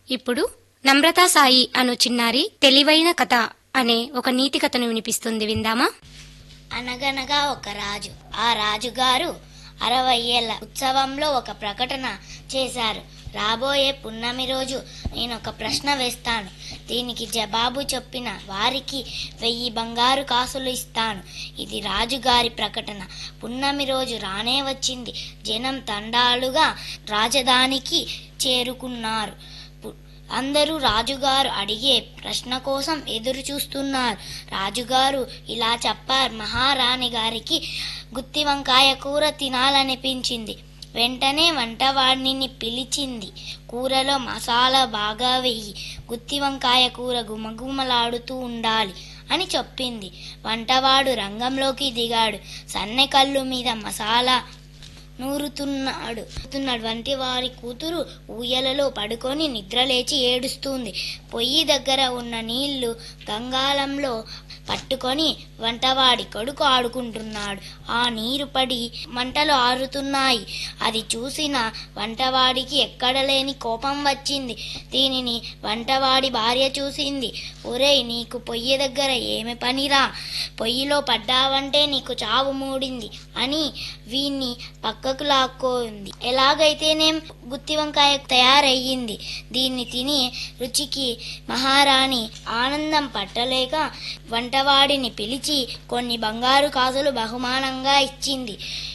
ఇప్పుడు నమ్రతా సాయి అను చిన్నారి తెలివైన కథ అనే ఒక నీతి కథను వినిపిస్తుంది విందామా అనగనగా ఒక రాజు ఆ రాజుగారు అరవై ఏళ్ల ఉత్సవంలో ఒక ప్రకటన చేశారు రాబోయే పున్నమి రోజు నేను ఒక ప్రశ్న వేస్తాను దీనికి జవాబు చెప్పిన వారికి వెయ్యి బంగారు కాసులు ఇస్తాను ఇది రాజుగారి ప్రకటన పున్నమి రోజు రానే వచ్చింది జనం తండాలుగా రాజధానికి చేరుకున్నారు పు- అందరూ రాజుగారు అడిగే ప్రశ్న కోసం ఎదురు చూస్తున్నారు రాజుగారు ఇలా చెప్పారు మహారాణి గారికి గుత్తి వంకాయ కూర తినాలనిపించింది వెంటనే వంటవాడిని పిలిచింది కూరలో మసాలా బాగా వెయ్యి గుత్తి వంకాయ కూర గుమగుమలాడుతూ ఉండాలి అని చెప్పింది వంటవాడు రంగంలోకి దిగాడు సన్నె కళ్ళు మీద మసాలా నూరుతున్నాడు నూరుతున్నాడు వంటి వారి కూతురు ఊయలలో పడుకొని నిద్రలేచి ఏడుస్తుంది పొయ్యి దగ్గర ఉన్న నీళ్లు గంగాళంలో పట్టుకొని వంటవాడి కొడుకు ఆడుకుంటున్నాడు ఆ నీరు పడి మంటలు ఆరుతున్నాయి అది చూసిన వంటవాడికి ఎక్కడ లేని కోపం వచ్చింది దీనిని వంటవాడి భార్య చూసింది ఒరేయ్ నీకు పొయ్యి దగ్గర ఏమి పనిరా పొయ్యిలో పడ్డావంటే నీకు చావు మూడింది అని వీన్ని పక్కకు లాక్కోంది ఎలాగైతేనేం గుత్తి వంకాయ తయారయ్యింది దీన్ని తిని రుచికి మహారాణి ఆనందం పట్టలేక వంటవాడిని పిలిచి కొన్ని బంగారు కాసులు బహుమానంగా ఇచ్చింది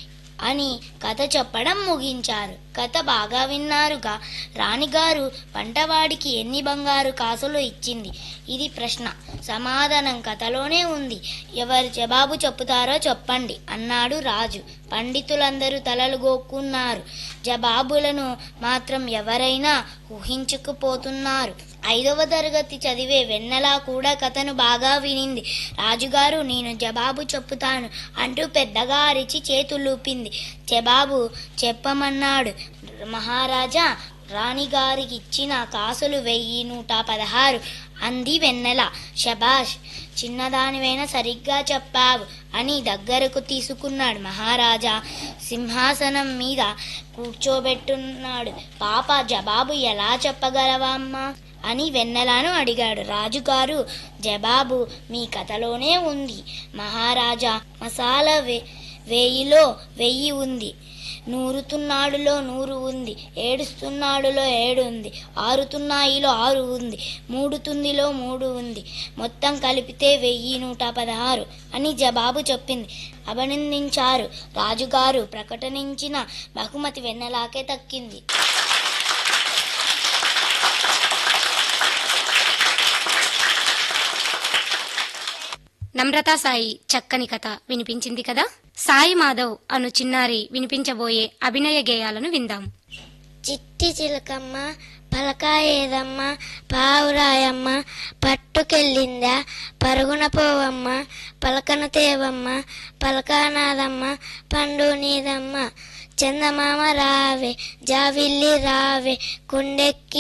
అని కథ చెప్పడం ముగించారు కథ బాగా విన్నారుగా రాణిగారు వంటవాడికి ఎన్ని బంగారు కాసులు ఇచ్చింది ఇది ప్రశ్న సమాధానం కథలోనే ఉంది ఎవరు జవాబు చెప్పుతారో చెప్పండి అన్నాడు రాజు పండితులందరూ తలలు గోక్కున్నారు జవాబులను మాత్రం ఎవరైనా ఊహించుకుపోతున్నారు ఐదవ తరగతి చదివే వెన్నెల కూడా కథను బాగా వినింది రాజుగారు నేను జవాబు చెప్పుతాను అంటూ పెద్దగా అరిచి చేతులూపింది జవాబు చెప్పమన్నాడు మహారాజా రాణిగారికి ఇచ్చిన కాసులు వెయ్యి నూట పదహారు అంది వెన్నెల శబాష్ చిన్నదానివైనా సరిగ్గా చెప్పావు అని దగ్గరకు తీసుకున్నాడు మహారాజా సింహాసనం మీద కూర్చోబెట్టున్నాడు పాప జవాబు ఎలా చెప్పగలవమ్మా అని వెన్నెలను అడిగాడు రాజుగారు జవాబు మీ కథలోనే ఉంది మహారాజా మసాలా వే వేయిలో వెయ్యి ఉంది నూరుతున్నాడులో నూరు ఉంది ఏడుస్తున్నాడులో ఏడు ఉంది ఆరుతున్నాయిలో ఆరు ఉంది మూడుతుందిలో మూడు ఉంది మొత్తం కలిపితే వెయ్యి నూట పదహారు అని జవాబు చెప్పింది అభినందించారు రాజుగారు ప్రకటించిన బహుమతి వెన్నెలాకే దక్కింది నమ్రతా సాయి చక్కని కథ వినిపించింది కదా సాయి మాధవ్ అను చిన్నారి వినిపించబోయే అభినయ గేయాలను విందాం చిట్టి చిలకమ్మ పలకాయేదమ్మ పావురాయమ్మ పట్టుకెళ్ళిందా పరుగున పోవమ్మ పలకన తేవమ్మ పలకానాదమ్మ పండు నీదమ్మ చందమామ రావే జావిల్లి రావే కొండెక్కి